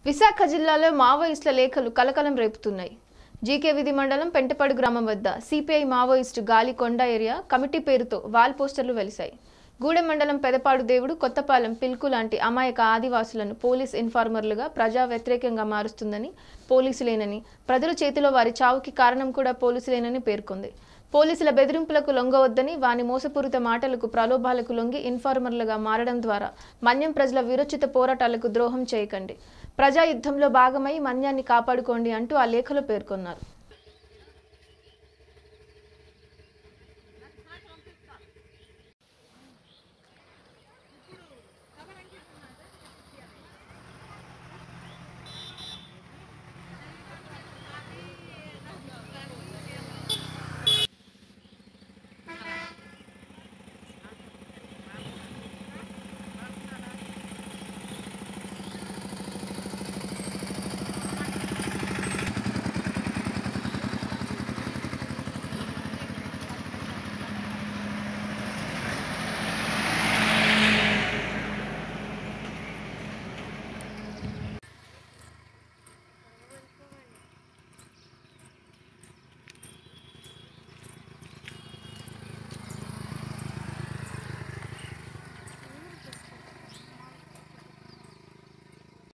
విశాఖ జిల్లాలో మావోయిస్టుల లేఖలు కలకలం రేపుతున్నాయి జీకే విధి మండలం పెంటపాడు గ్రామం వద్ద సిపిఐ మావోయిస్టు గాలి కొండ ఏరియా కమిటీ పేరుతో వాల్ పోస్టర్లు వెలిశాయి గూడెం మండలం పెదపాడు దేవుడు కొత్తపాలెం పిల్కు లాంటి అమాయక ఆదివాసులను పోలీస్ ఇన్ఫార్మర్లుగా ప్రజా వ్యతిరేకంగా మారుస్తుందని పోలీసులేనని ప్రజల చేతిలో వారి చావుకి కారణం కూడా పోలీసులేనని పేర్కొంది పోలీసుల బెదిరింపులకు లొంగవద్దని వాని మోసపూరిత మాటలకు ప్రలోభాలకు లొంగి ఇన్ఫార్మర్లుగా మారడం ద్వారా మన్యం ప్రజల విరోచిత పోరాటాలకు ద్రోహం చేయకండి ప్రజా యుద్ధంలో భాగమై మన్యాన్ని కాపాడుకోండి అంటూ ఆ లేఖలో పేర్కొన్నారు